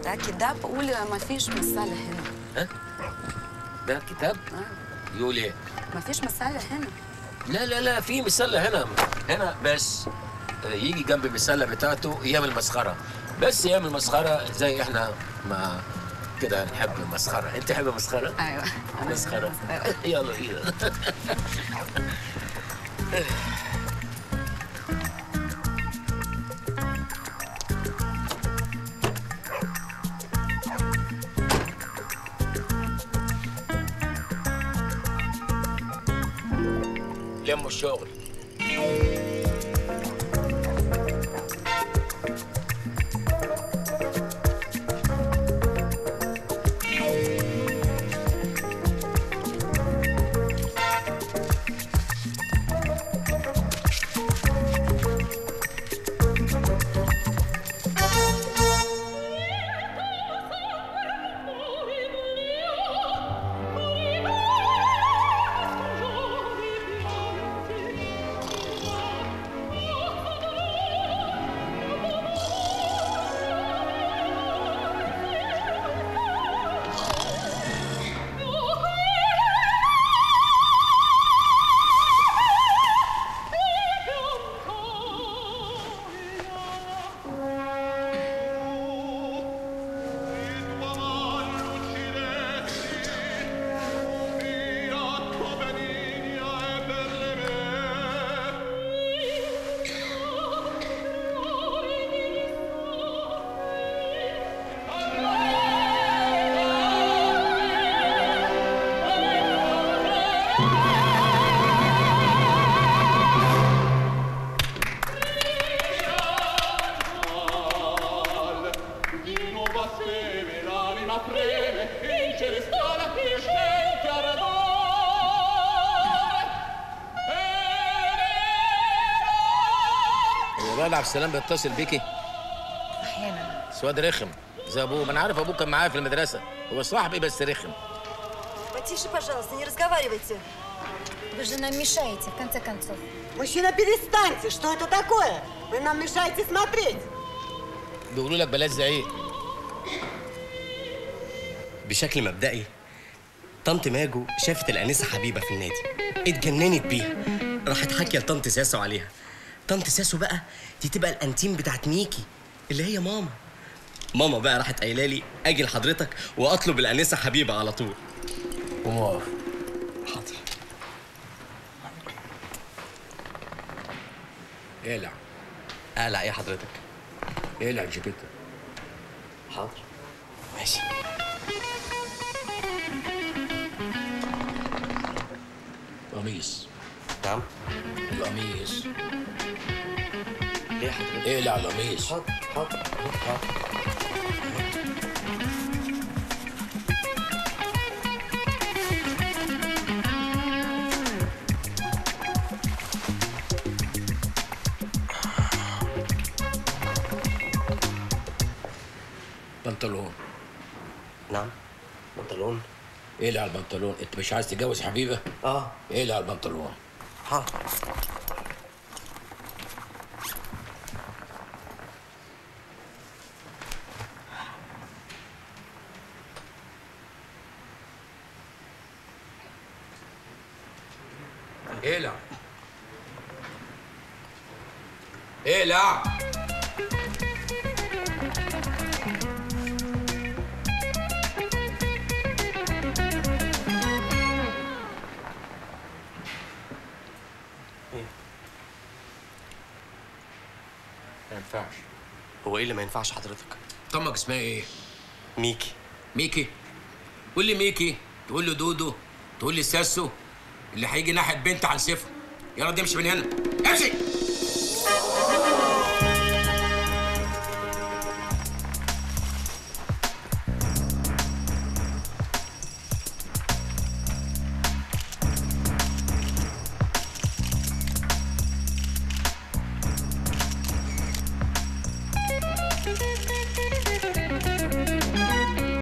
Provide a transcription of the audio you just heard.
ده كده بقول ما فيش مسألة هنا ها ده كتاب آه. يقول ايه ما فيش مسألة هنا لا لا لا في مسلة هنا هنا بس آه، يجي جنب المسلة بتاعته ايام المسخرة بس ايام المسخرة زي احنا ما كده نحب المسخرة انت تحب المسخرة؟ أيوة أنا مسخرة مسخرة. يلا بينا لموا الشغل Di nuova seme l'anima preme, il cielo strada crescente ardore. هو الواد عبد السلام بيتصل بيكي احيانا سواد رخم زي ابوه ما انا عارف ابوه كان معايا في المدرسه هو صاحبي بس رخم Потише, пожалуйста, не разговаривайте. вы же нам мешаете в конце концов Мужчина, перестаньте. Что это такое? Вы нам мешаете смотреть. بيقولوا لك بلاش زعيق بشكل مبدئي طنط ماجو شافت الانسه حبيبه في النادي اتجننت بيها راحت حاكيه لطنط ساسو عليها طنط ساسو بقى دي تبقى الانتيم بتاعت ميكي اللي هي ماما ماما بقى راحت قايله لي اجي لحضرتك واطلب الانسه حبيبه على طول ومقف حاضر اقلع اقلع ايه حضرتك اقلع الجاكيته حاضر ماشي قميص نعم القميص ليه حضرتك اقلع القميص حاضر حاضر حاضر بنطلون نعم بنطلون اقلع البنطلون انت مش عايز تتجوز حبيبه اه اقلع البنطلون حاضر اقلع اقلع ما ينفعش هو ايه اللي ما ينفعش حضرتك طمك اسمها ايه؟ ميكي ميكي قول لي ميكي تقول له دودو تقول لي ساسو اللي هيجي ناحيه بنت على سفر يلا دي امشي من هنا امشي